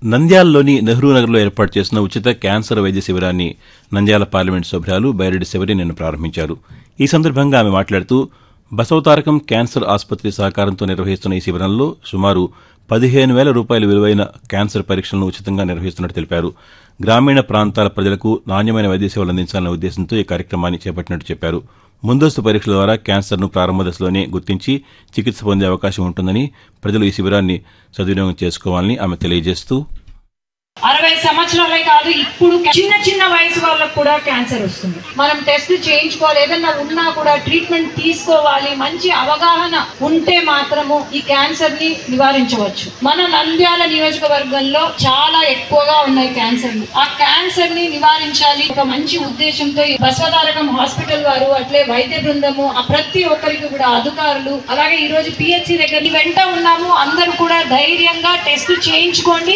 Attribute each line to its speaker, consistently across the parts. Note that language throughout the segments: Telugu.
Speaker 1: నంద్యాలలోని నెహ్రూ నగర్లో ఏర్పాటు చేసిన ఉచిత క్యాన్సర్ వైద్య శిబిరాన్ని నంద్యాల పార్లమెంటు సభ్యురాలు బైరెడ్డి శివరి నిన్న ప్రారంభించారు ఈ సందర్భంగా ఆమె మాట్లాడుతూ బసవతారకం క్యాన్సర్ ఆసుపత్రి సహకారంతో నిర్వహిస్తున్న ఈ శిబిరంలో సుమారు పదిహేను వేల రూపాయల విలువైన క్యాన్సర్ పరీక్షలను ఉచితంగా నిర్వహిస్తున్నట్టు తెలిపారు గ్రామీణ ప్రాంతాల ప్రజలకు నాణ్యమైన వైద్య సేవలు అందించాలనే ఉద్దేశంతో ఈ కార్యక్రమాన్ని చేపట్టినట్టు చెప్పారు ముందస్తు పరీక్షల ద్వారా క్యాన్సర్ను ప్రారంభ దశలోనే గుర్తించి చికిత్స పొందే అవకాశం ఉంటుందని ప్రజలు ఈ శిబిరాన్ని సద్వినియోగం చేసుకోవాలని ఆమె తెలియజేస్తూ
Speaker 2: అరవై సంవత్సరాలే కాదు ఇప్పుడు చిన్న చిన్న వయసు వాళ్ళకు కూడా క్యాన్సర్ వస్తుంది మనం టెస్ట్ చేయించుకోవాలి ఏదన్నా ఉన్నా కూడా ట్రీట్మెంట్ తీసుకోవాలి మంచి అవగాహన ఉంటే మాత్రము ఈ క్యాన్సర్ ని నివారించవచ్చు మన నంద్యాల నియోజకవర్గంలో చాలా ఎక్కువగా ఉన్నాయి క్యాన్సర్లు ఆ క్యాన్సర్ ని నివారించాలి ఒక మంచి ఉద్దేశంతో ఈ బసవతారకం హాస్పిటల్ వారు అట్లే వైద్య బృందము ఆ ప్రతి ఒక్కరికి కూడా అధికారులు అలాగే ఈ రోజు పిహెచ్సి దగ్గర వెంట ఉన్నాము అందరూ కూడా ధైర్యంగా టెస్ట్ చేయించుకోండి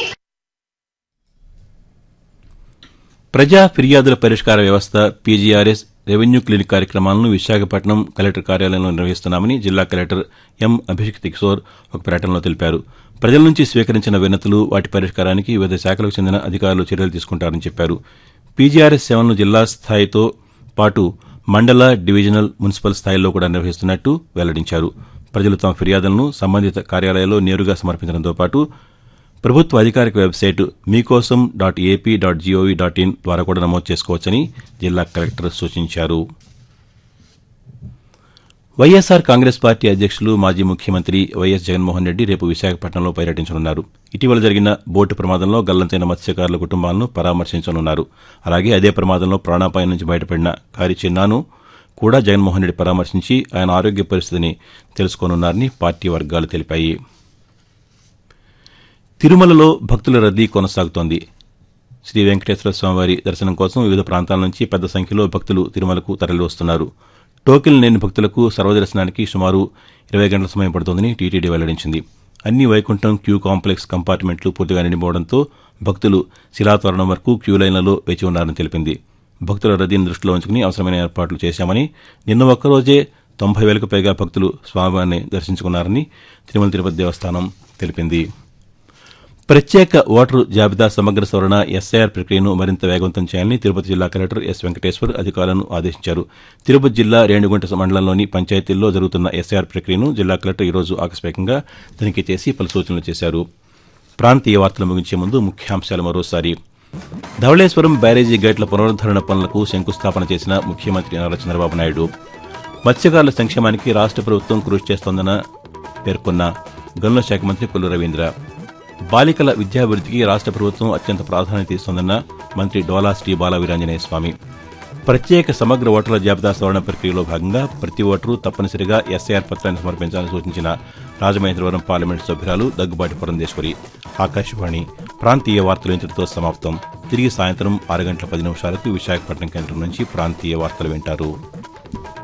Speaker 1: ప్రజా ఫిర్యాదుల పరిష్కార వ్యవస్థ పీజీఆర్ఎస్ రెవెన్యూ క్లినిక్ కార్యక్రమాలను విశాఖపట్నం కలెక్టర్ కార్యాలయంలో నిర్వహిస్తున్నామని జిల్లా కలెక్టర్ ఎం అభిషేక్ కిషోర్ ఒక ప్రకటనలో తెలిపారు ప్రజల నుంచి స్వీకరించిన వినతులు వాటి పరిష్కారానికి వివిధ శాఖలకు చెందిన అధికారులు చర్యలు తీసుకుంటారని చెప్పారు పీజీఆర్ఎస్ సేవలను జిల్లా స్థాయితో పాటు మండల డివిజనల్ మున్సిపల్ స్థాయిల్లో కూడా నిర్వహిస్తున్నట్టు వెల్లడించారు ప్రజలు తమ ఫిర్యాదులను సంబంధిత కార్యాలయాల్లో నేరుగా సమర్పించడంతో పాటు ప్రభుత్వ అధికారిక వెబ్సైట్ మీకోసం dot AP dot GOV dot in ద్వారా కూడా నమోదు చేసుకోవచ్చని జిల్లా కలెక్టర్ సూచించారు వైఎస్సార్ కాంగ్రెస్ పార్టీ అధ్యక్షులు మాజీ ముఖ్యమంత్రి వైఎస్ జగన్మోహన్ రెడ్డి రేపు విశాఖపట్నంలో పర్యటించనున్నారు ఇటీవల జరిగిన బోటు ప్రమాదంలో గల్లంతైన మత్స్యకారుల కుటుంబాలను పరామర్శించనున్నారు అలాగే అదే ప్రమాదంలో ప్రాణాపాయం నుంచి బయటపడిన కారి చిన్నాను కూడా జగన్మోహన్ రెడ్డి పరామర్శించి ఆయన ఆరోగ్య పరిస్థితిని తెలుసుకోనున్నారని పార్టీ వర్గాలు తెలిపాయి తిరుమలలో భక్తుల రద్దీ కొనసాగుతోంది శ్రీ వెంకటేశ్వర స్వామివారి దర్శనం కోసం వివిధ ప్రాంతాల నుంచి పెద్ద సంఖ్యలో భక్తులు తిరుమలకు తరలివస్తున్నారు టోకెన్ లేని భక్తులకు సర్వదర్శనానికి సుమారు ఇరవై గంటల సమయం పడుతోందని టీటీడీ వెల్లడించింది అన్ని వైకుంఠం క్యూ కాంప్లెక్స్ కంపార్ట్మెంట్లు పూర్తిగా నిండిపోవడంతో భక్తులు శిలాతోరణం వరకు క్యూ లైన్లలో వేచి ఉన్నారని తెలిపింది భక్తుల రద్దీని దృష్టిలో ఉంచుకుని అవసరమైన ఏర్పాట్లు చేశామని నిన్న ఒక్కరోజే తొంభై వేలకు పైగా భక్తులు స్వామివారిని దర్శించుకున్నారని తిరుమల తిరుపతి దేవస్థానం తెలిపింది ప్రత్యేక ఓటరు జాబితా సమగ్ర సవరణ ఎస్ఐఆర్ ప్రక్రియను మరింత వేగవంతం చేయాలని తిరుపతి జిల్లా కలెక్టర్ ఎస్ వెంకటేశ్వర్ అధికారులను ఆదేశించారు తిరుపతి జిల్లా రేణిగుంట మండలంలోని పంచాయతీల్లో జరుగుతున్న ఎస్ఐఆర్ ప్రక్రియను జిల్లా కలెక్టర్ ఈరోజు ఆకస్మికంగా తనిఖీ చేసి పలు సూచనలు చేశారు ప్రాంతీయ వార్తలు ముగించే ముందు ముఖ్యాంశాలు మరోసారి ధవళేశ్వరం బ్యారేజీ గేట్ల పునరుద్దరణ పనులకు శంకుస్థాపన చేసిన ముఖ్యమంత్రి నారా చంద్రబాబు నాయుడు మత్స్యకారుల సంక్షేమానికి రాష్ట్ర ప్రభుత్వం కృషి చేస్తోందన్న పేర్కొన్న గనుల శాఖ మంత్రి కొల్లు రవీంద్ర బాలికల విద్యాభివృద్ధికి రాష్ట్ర ప్రభుత్వం అత్యంత ప్రాధాన్యత ఇస్తోందన్న మంత్రి డోలా శ్రీ బాల వీరాంజనేయ స్వామి ప్రత్యేక సమగ్ర ఓటర్ల జాబితా సవరణ ప్రక్రియలో భాగంగా ప్రతి ఓటరు తప్పనిసరిగా ఎస్ఐఆర్ పత్రాన్ని సమర్పించాలని సూచించిన రాజమహేంద్రవరం పార్లమెంటు సభ్యురాలు దగ్గుబాటి పురంధేశ్వరి ఆకాశవాణి ప్రాంతీయ వార్తలు ఇంతటితో సమాప్తం తిరిగి సాయంత్రం ఆరు గంటల పది నిమిషాలకు విశాఖపట్నం కేంద్రం నుంచి ప్రాంతీయ వార్తలు వింటారు